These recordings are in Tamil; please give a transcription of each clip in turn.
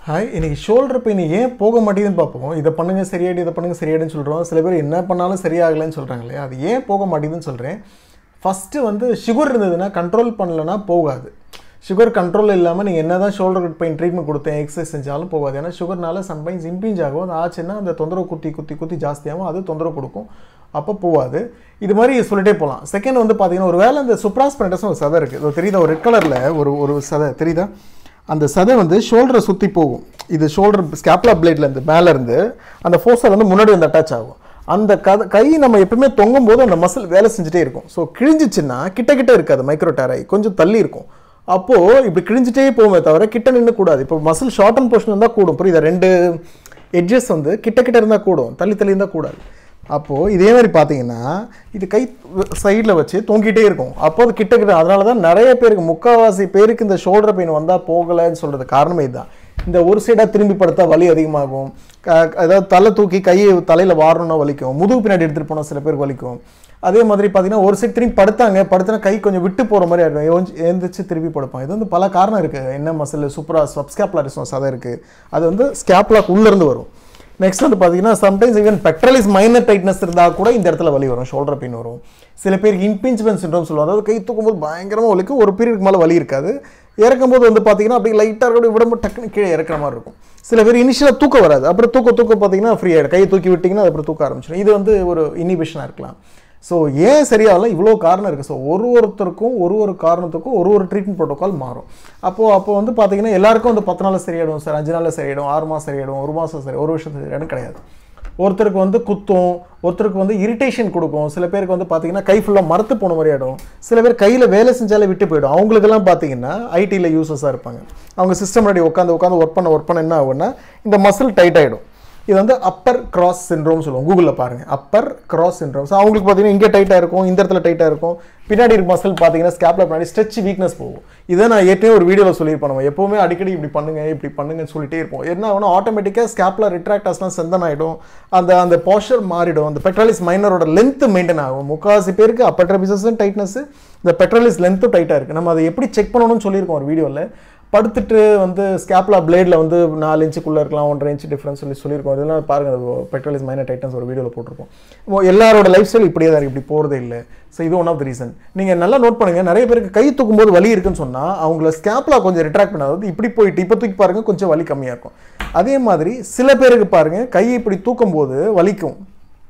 ஹாய் இன்னைக்கு ஷோல்டர் பெயின் ஏன் போக மாட்டேங்குதுன்னு பார்ப்போம் இதை பண்ணுங்க சரியாயிடு இதை பண்ணுங்க சரியாயிடுன்னு சொல்கிறோம் சில பேர் என்ன பண்ணாலும் சரியாகலைன்னு சொல்கிறாங்க இல்லையா அது ஏன் போக மாட்டேங்குதுன்னு சொல்கிறேன் ஃபஸ்ட்டு வந்து சுகர் இருந்ததுன்னா கண்ட்ரோல் பண்ணலன்னா போகாது சுகர் கண்ட்ரோல் இல்லாமல் நீங்கள் என்ன தான் ஷோல்டர் பெயின் ட்ரீட்மெண்ட் கொடுத்தேன் எக்ஸசைஸ் செஞ்சாலும் போகாது ஏன்னா சுகர்னால சம்டைம்ஸ் இம்பீஞ்ச் ஆகும் அது ஆச்சுன்னா அந்த தொந்தரவு குத்தி குத்தி குத்தி ஜாஸ்தியாகும் அது தொந்தரவு கொடுக்கும் அப்போ போகாது இது மாதிரி சொல்லிட்டே போகலாம் செகண்ட் வந்து பார்த்தீங்கன்னா ஒரு வேளை அந்த சுப்ராஸ்பனட்டஸ் ஒரு சதை இருக்குது இது தெரியுதா ஒரு ரெட் கலரில் ஒரு ஒரு சதை தெரியுதா அந்த சதை வந்து ஷோல்டரை சுற்றி போகும் இது ஷோல்டர் ஸ்கேப்லா பிளேட்லேருந்து மேலேருந்து அந்த ஃபோர்ஸில் வந்து முன்னாடி வந்து அட்டாச் ஆகும் அந்த கதை கை நம்ம எப்பவுமே தொங்கும் போது அந்த மசில் வேலை செஞ்சுட்டே இருக்கும் ஸோ கிழிஞ்சிச்சுன்னா கிட்ட கிட்ட இருக்காது மைக்ரோ டேராய் கொஞ்சம் தள்ளி இருக்கும் அப்போது இப்படி கிழிஞ்சிட்டே போகுமே தவிர கிட்ட நின்று கூடாது இப்போ மசில் ஷார்ட் அண்ட் போர்ஷன் இருந்தால் கூடும் புரியுதா ரெண்டு எட்ஜஸ் வந்து கிட்ட கிட்ட இருந்தால் கூடும் தள்ளி தள்ளி இருந்தால் கூடாது அப்போது இதே மாதிரி பார்த்தீங்கன்னா இது கை சைடில் வச்சு தொங்கிட்டே இருக்கும் அப்போ அது கிட்ட கிட்ட அதனால தான் நிறைய பேருக்கு முக்கால்வாசி பேருக்கு இந்த ஷோல்டர் பெயின் வந்தால் போகலைன்னு சொல்கிறது காரணமே இதுதான் இந்த ஒரு சைடாக திரும்பி படுத்தா வலி அதிகமாகும் க- அதாவது தலை தூக்கி கையை தலையில் வாரணும்னா வலிக்கும் முதுகு பின்னாடி எடுத்துகிட்டு போனால் சில பேருக்கு வலிக்கும் அதே மாதிரி பார்த்தீங்கன்னா ஒரு சைடு திரும்பி படுத்தாங்க படுத்தினா கை கொஞ்சம் விட்டு போகிற மாதிரி ஆகிடும் எவஞ்சி எழுந்திரிச்சு திருப்பி படுப்பாங்க இது வந்து பல காரணம் இருக்குது என்ன மசில் சூப்பரா சப்ஸ்கேப்லாரிசம் சதை இருக்குது அது வந்து ஸ்கேப்லாக் உள்ளேருந்து வரும் நெக்ஸ்ட் வந்து பார்த்தீங்கன்னா sometimes even pectoralis minor tightness இருந்தால் கூட இந்த இடத்துல வலி வரும் ஷோல்டர் பெயின் வரும் சில பேருக்கு இம்பிஞ்ச்மென்ட் சிண்ட்ரோம் சொல்லுவாங்க அதாவது கை தூக்கும்போது பயங்கரமாக வலிக்கும் ஒரு பீரியடுக்கு மேலே வலி இருக்காது இறக்கும்போது வந்து பார்த்தீங்கன்னா அப்படியே லைட்டாக இருக்கக்கூடிய விடம்பு டக்குன்னு கீழே இறக்குற மாதிரி இருக்கும் சில பேர் இனிஷியலாக தூக்கம் வராது அப்புறம் தூக்க தூக்க பார்த்தீங்கன்னா ஃப்ரீ ஆகிடும் கையை தூக்கி விட்டிங்கன்னா அது அப்புறம் தூக்க ஆரம்பிச்சிடும் இது வந்து ஒரு இனிபிஷனாக இருக்கலாம் ஸோ ஏன் சரியாகல இவ்வளோ காரணம் இருக்குது ஸோ ஒரு ஒருத்தருக்கும் ஒரு ஒரு காரணத்துக்கும் ஒரு ஒரு ட்ரீட்மெண்ட் ப்ரோட்டோகால் மாறும் அப்போது அப்போ வந்து பார்த்தீங்கன்னா எல்லாருக்கும் வந்து பத்து நாளில் சரியாயிடும் சார் அஞ்சு நாளில் சரியாயிடும் ஆறு மாதம் சரியாயிடும் ஒரு மாதம் சரி ஒரு வருஷம் சரியாயிடும் கிடையாது ஒருத்தருக்கு வந்து குத்தும் ஒருத்தருக்கு வந்து இரிட்டேஷன் கொடுக்கும் சில பேருக்கு வந்து பார்த்தீங்கன்னா கை ஃபுல்லாக மரத்து போன மாதிரி ஆகிடும் சில பேர் கையில் வேலை செஞ்சாலே விட்டு போயிடும் அவங்களுக்கெல்லாம் பார்த்தீங்கன்னா ஐடியில் யூசஸாக இருப்பாங்க அவங்க சிஸ்டம் முன்னாடி உட்காந்து உட்காந்து ஒர்க் பண்ண ஒர்க் பண்ண என்ன ஆகும்னா இந்த மசில் டைட் ஆகிடும் இது வந்து அப்பர் கிராஸ் சிண்ட்ரோம் சொல்லுவோம் கூகுளில் பாருங்க அப்பர் கிராஸ் சிண்ட்ரோம் ஸோ அவங்களுக்கு பார்த்தீங்கன்னா இங்கே டைட்டாக இருக்கும் இந்த இடத்துல டைட்டாக இருக்கும் பின்னாடி இருக்க மசில் பார்த்தீங்கன்னா ஸ்கேப்ல பின்னாடி ஸ்ட்ரெச் வீக்னஸ் போகும் இதை நான் ஏற்கனவே ஒரு வீடியோவில் சொல்லியிருப்பேன் நம்ம எப்போவுமே அடிக்கடி இப்படி பண்ணுங்க இப்படி பண்ணுங்கன்னு சொல்லிட்டே இருப்போம் என்ன ஆகும்னா ஆட்டோமேட்டிக்காக ஸ்கேப்ல ரிட்ராக்டர்ஸ்லாம் செந்தன் ஆகிடும் அந்த அந்த போஸ்டர் மாறிடும் அந்த பெட்ரோலிஸ் மைனரோட லென்த் மெயின்டைன் ஆகும் முக்கால்வாசி பேருக்கு அப்பர் ட்ரெபிசஸும் டைட்னஸ் இந்த பெட்ரோலிஸ் லென்த்தும் டைட்டாக இருக்குது நம்ம அதை எப்படி செக் பண்ணணும்னு சொல்லியிருக்கோம் ஒரு வீடியோவில் படுத்துட்டு வந்து ஸ்கேப்லா பிளேடில் வந்து நாலு இன்ச்சுக்குள்ளே இருக்கலாம் ஒன்றரை இன்ச்சு டிஃப்ரென்ஸ் சொல்லி சொல்லியிருக்கோம் இதெல்லாம் பாருங்கள் பெட்ரோலிஸ் மைனர் டைட்டன்ஸ் ஒரு வீடியோவில் போட்டிருக்கோம் இப்போ எல்லாரோட லைஃப் ஸ்டைல் இப்படியே தான் இருக்குது இப்படி போகிறதே இல்லை ஸோ இது ஒன் ஆஃப் த ரீசன் நீங்கள் நல்லா நோட் பண்ணுங்கள் நிறைய பேருக்கு கை தூக்கும்போது வலி இருக்குன்னு சொன்னால் அவங்கள ஸ்கேப்லா கொஞ்சம் ரிட்ராக்ட் பண்ணாது இப்படி போயிட்டு இப்போ தூக்கி பாருங்க கொஞ்சம் வலி கம்மியாக இருக்கும் அதே மாதிரி சில பேருக்கு பாருங்கள் கையை இப்படி தூக்கும்போது வலிக்கும்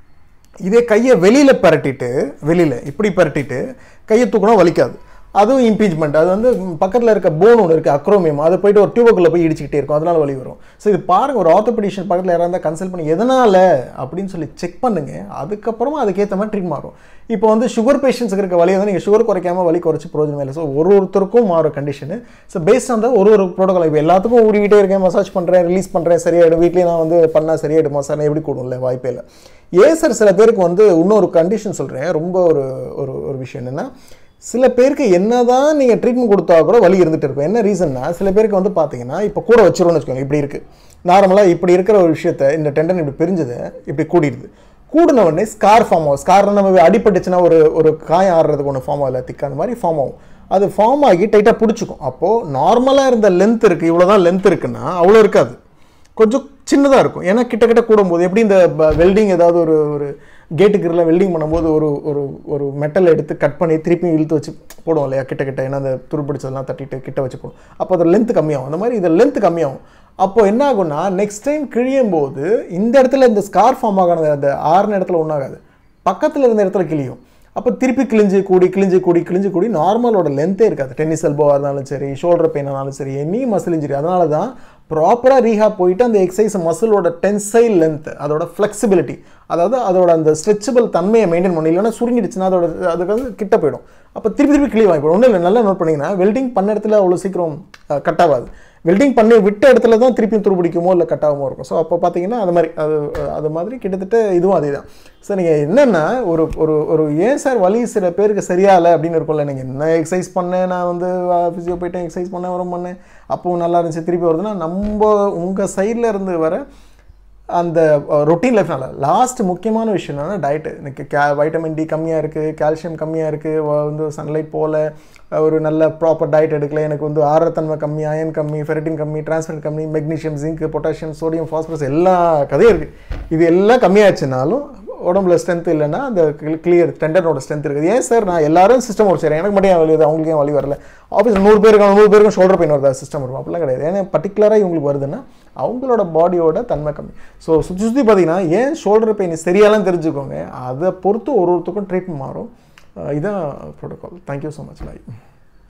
இதே கையை வெளியில் பரட்டிட்டு வெளியில் இப்படி பரட்டிட்டு கையை தூக்கினா வலிக்காது அதுவும் இம்பீச்மெண்ட் அது வந்து பக்கத்தில் இருக்க போன் ஒன்று இருக்குது அக்ரோமியம் அது போயிட்டு ஒரு டியூபுக்குள்ளே போய் இடிச்சிக்கிட்டே இருக்கும் அதனால வலி வரும் ஸோ இது பாருங்கள் ஒரு ஆர்த்தோபெடிஷன் பக்கத்தில் யாராவது இருந்தால் கன்சல்ட் பண்ணி எதனால் அப்படின்னு சொல்லி செக் பண்ணுங்க அதுக்கப்புறமா அதுக்கேற்ற மாதிரி ட்ரீட் மாறும் இப்போ வந்து சுகர் பேஷண்ட்ஸுக்கு இருக்க வலியை வந்து நீங்கள் சுகர் குறைக்காம வலி குறைச்சி பிரயோஜனம் இல்லை ஸோ ஒரு ஒருத்தருக்கும் மாறும் கண்டிஷனு ஸோ பேஸ்ட் ஆன் ஒரு ஒரு ப்ரோட்டோகால் இப்போ எல்லாத்துக்கும் ஊறிக்கிட்டே இருக்கேன் மசாஜ் பண்ணுறேன் ரிலீஸ் பண்ணுறேன் சரியாயிடும் வீட்லேயே நான் வந்து பண்ணால் சரியாயிடுமா சார் எப்படி கூடும்ல வாய்ப்பே இல்லை ஏன் சார் சில பேருக்கு வந்து இன்னொரு கண்டிஷன் சொல்கிறேன் ரொம்ப ஒரு ஒரு ஒரு விஷயம் என்னென்னா சில பேருக்கு என்னதான் நீங்கள் ட்ரீட்மெண்ட் கொடுத்தா கூட வலி இருந்துட்டு இருக்கும் என்ன ரீசன்னா சில பேருக்கு வந்து பார்த்தீங்கன்னா இப்போ கூட வச்சிருவோம்னு வச்சுக்கோங்க இப்படி இருக்குது நார்மலாக இப்படி இருக்கிற ஒரு விஷயத்த இந்த டெண்டன் இப்படி பிரிஞ்சதை இப்படி கூடிடுது கூடின உடனே ஸ்கார் ஃபார்ம் ஆகும் ஸ்கார் நம்ம அடிபட்டுச்சுன்னா ஒரு ஒரு காயம் ஆடுறதுக்கு ஒன்று ஃபார்ம் ஆகல திக்க அந்த மாதிரி ஃபார்ம் ஆகும் அது ஃபார்ம் ஆகி டைட்டாக பிடிச்சிக்கும் அப்போது நார்மலாக இருந்த லென்த் இருக்குது இவ்வளோ தான் லென்த் இருக்குன்னா அவ்வளோ இருக்காது கொஞ்சம் சின்னதாக இருக்கும் ஏன்னா கிட்ட கிட்ட கூடும்போது எப்படி இந்த வெல்டிங் ஏதாவது ஒரு ஒரு கேட்டுக்கு வெல்டிங் பண்ணும்போது ஒரு ஒரு ஒரு மெட்டல் எடுத்து கட் பண்ணி திருப்பி இழுத்து வச்சு போடுவோம் இல்லையா கிட்ட கிட்ட ஏன்னா அந்த துருப்பிடிச்சதெல்லாம் தட்டிட்டு கிட்ட வச்சு போடும் அப்போ அது லென்த் கம்மியாகும் அந்த மாதிரி இது லென்த் கம்மியாகும் அப்போ என்ன ஆகும்னா நெக்ஸ்ட் டைம் கிழியும் போது இந்த இடத்துல இந்த ஸ்கார் ஃபார்ம் ஆகாத அந்த ஆறுன இடத்துல ஒன்றாகாது பக்கத்தில் இருந்த இடத்துல கிழியும் அப்போ திருப்பி கிழிஞ்சு கூடி கிழிஞ்சு கூடி கிழிஞ்சு கூடி நார்மலோட லென்த்தே இருக்காது டென்னிஸ் எல்போவாக இருந்தாலும் சரி ஷோல்டர் பெயின் ஆனாலும் சரி எனி மசில் இன்ஜுரி அதனால தான் ப்ராப்பராக ரீஹாப் போயிட்டு அந்த எக்ஸசைஸ் மசிலோட டென்சைல் லென்த் அதோட ஃப்ளெக்சிபிலிட்டி அதாவது அதோட அந்த ஸ்ட்ரெச்சபிள் தன்மையை மெயின்டைன் பண்ணி இல்லைன்னா சுருங்கிடுச்சுன்னா அதோட அதுக்கு வந்து கிட்ட போயிடும் அப்போ திருப்பி திருப்பி கிளி வாங்கி ஒன்றும் இல்லை நல்லா நோட் பண்ணிங்கன்னா வெல்டிங் பண்ண இடத்துல அவ்வளோ சீக்கிரம் கட் ஆகாது வெல்டிங் பண்ணி விட்ட இடத்துல தான் திருப்பி துருபிடிக்குமோ இல்லை கட்டாகமோ இருக்கும் ஸோ அப்போ பார்த்தீங்கன்னா அது மாதிரி அது அது மாதிரி கிட்டத்தட்ட இதுவும் அதே தான் ஸோ நீங்கள் என்னென்னா ஒரு ஒரு ஒரு ஏன் சார் வலி சில பேருக்கு சரியாகலை அப்படின்னு இருக்கும்ல நீங்கள் என்ன எக்ஸசைஸ் பண்ணேன் நான் வந்து ஃபிசியோ போயிட்டேன் எக்ஸசைஸ் பண்ணேன் வரும் பண்ணேன் அப்போவும் நல்லா இருந்துச்சு திருப்பி வருதுன்னா நம்ம உங்கள் சைடில் இருந்து வர அந்த ரொட்டீன் லைஃப்னால லாஸ்ட் முக்கியமான விஷயம் என்னன்னா டயட்டு எனக்கு கே வைட்டமின் டி கம்மியாக இருக்குது கால்சியம் கம்மியாக இருக்குது வந்து சன்லைட் போகல ஒரு நல்ல ப்ராப்பர் டயட் எடுக்கல எனக்கு வந்து ஆரத்தன்மை கம்மி அயன் கம்மி ஃபெரட்டின் கம்மி டிரான்ஸ்பரன் கம்மி magnesium zinc potassium sodium phosphorus எல்லா கதையும் இருக்குது இது எல்லாம் கம்மியாச்சுனாலும் உடம்புல ஸ்ட்ரென்த் இல்லைன்னா அந்த கிளியர் டெண்டனோட ஸ்ட்ரென்த் இருக்குது ஏன் சார் நான் எல்லாரும் சிஸ்டம் ஒரு சரி எனக்கு மட்டும் ஏன் வலி வருது அவங்களுக்கு ஏன் வலி வரல ஆஃபீஸ் நூறு பேருக்கு நூறு பேருக்கும் ஷோல்டர் பெயின் வருதா சிஸ்டம் வரும் அப்படிலாம் கிடையாது ஏன்னா பர்டிகுலராக இவங்களுக்கு வருதுன்னா அவங்களோட பாடியோட தன்மை கம்மி ஸோ சுற்றி சுற்றி பார்த்தீங்கன்னா ஏன் ஷோல்டர் பெயின் சரியாலாம் தெரிஞ்சுக்கோங்க அதை பொறுத்து ஒரு ஒருத்தருக்கும் ட்ரீட்மெண்ட் மாறும் அஹ் இதான் ப்ரோட்டோகால் தேங்க்யூ ஸோ மச் பாய்